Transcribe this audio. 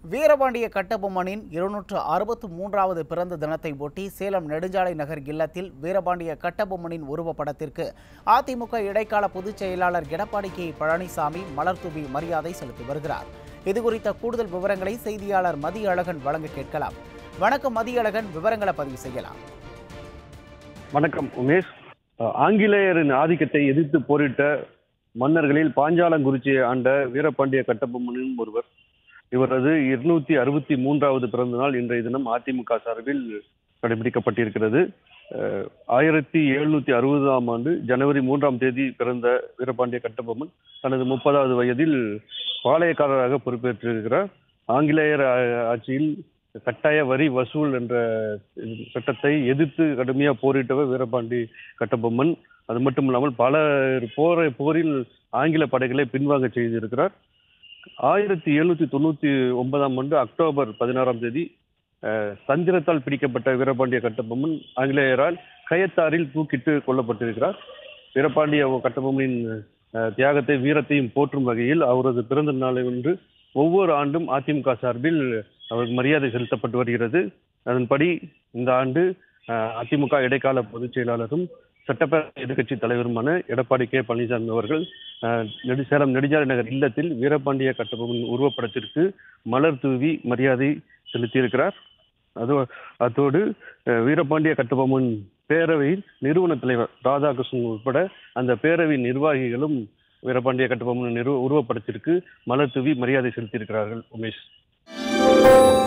வீரபாண்டிய கட்டபொம்மனின் இருநூற்று அறுபத்து மூன்றாவது பிறந்த தினத்தை ஒட்டி சேலம் நெடுஞ்சாலை நகர் இல்லத்தில் வீரபாண்டிய கட்டபொம்மனின் உருவப்படத்திற்கு அதிமுக இடைக்கால பொதுச் செயலாளர் எடப்பாடி கே பழனிசாமி மலர்தூவி மரியாதை செலுத்தி வருகிறார் இதுகுறித்த கூடுதல் விவரங்களை செய்தியாளர் மதிய அழகன் வழங்க கேட்கலாம் வணக்கம் மதிய அழகன் விவரங்களை பதிவு செய்யலாம் வணக்கம் உமேஷ் அஹ் ஆங்கிலேயரின் ஆதிக்கத்தை எதிர்த்து போரிட்ட மன்னர்களில் பாஞ்சாலங்குறிச்சியை ஆண்ட வீரபாண்டிய கட்டபொம்மனும் ஒருவர் இவரது இருநூத்தி அறுபத்தி மூன்றாவது பிறந்த நாள் இன்றைய தினம் அதிமுக சார்பில் கடைபிடிக்கப்பட்டிருக்கிறது அஹ் ஆயிரத்தி எழுநூத்தி அறுபதாம் ஆண்டு ஜனவரி மூன்றாம் தேதி பிறந்த வீரபாண்டிய கட்டபொம்மன் தனது முப்பதாவது வயதில் பாளையக்காரராக பொறுப்பேற்றிருக்கிறார் ஆங்கிலேயர் ஆ- ஆட்சியில் கட்டாய வரி வசூல் என்ற சட்டத்தை எதிர்த்து கடுமையாக போரிட்டவர் வீரபாண்டி கட்டபொம்மன் அது மட்டும் இல்லாமல் பல போரை போரில் ஆங்கில படைகளை பின்வாங்க செய்திருக்கிறார் ஆயிரத்தி எழுநூத்தி தொண்ணூத்தி ஒன்பதாம் ஆண்டு அக்டோபர் பதினாறாம் தேதி அஹ், தந்திரத்தால் பிடிக்கப்பட்ட வீரபாண்டிய கட்டபொம்மன் ஆங்கிலேயரால் கயத்தாரில் தூக்கிட்டு கொல்லப்பட்டிருக்கிறார் வீரபாண்டிய கட்டபொம்மனின் அஹ், தியாகத்தை வீரத்தையும் போற்றும் வகையில் அவரது பிறந்த நாளை ஒன்று ஒவ்வொரு ஆண்டும் அதிமுக சார்பில் அவருக்கு மரியாதை செலுத்தப்பட்டு வருகிறது அதன்படி இந்த ஆண்டு அஹ், அதிமுக இடைக்கால பொதுச் செயலாளரும் சட்டப்பேரவை எதிர்க்கட்சி தலைவருமான எடப்பாடி கே பழனிசாமி அவர்கள் அஹ், நெடு சேலம் நெடுஞ்சாலை நகர் இல்லத்தில் வீரபாண்டிய கட்டபொம்மன் உருவப்படத்திற்கு மலர் தூவி மரியாதை செலுத்தியிருக்கிறார் அது அதோடு அஹ், வீரபாண்டிய கட்டபொம்மன் பேரவையில் நிறுவன தலைவர் ராதாகிருஷ்ணன் உட்பட அந்த பேரவை நிர்வாகிகளும் வீரபாண்டிய கட்டபொம்மன் நிறுவ உருவப்படத்திற்கு மலர் தூவி மரியாதை செலுத்தியிருக்கிறார்கள் உமேஷ்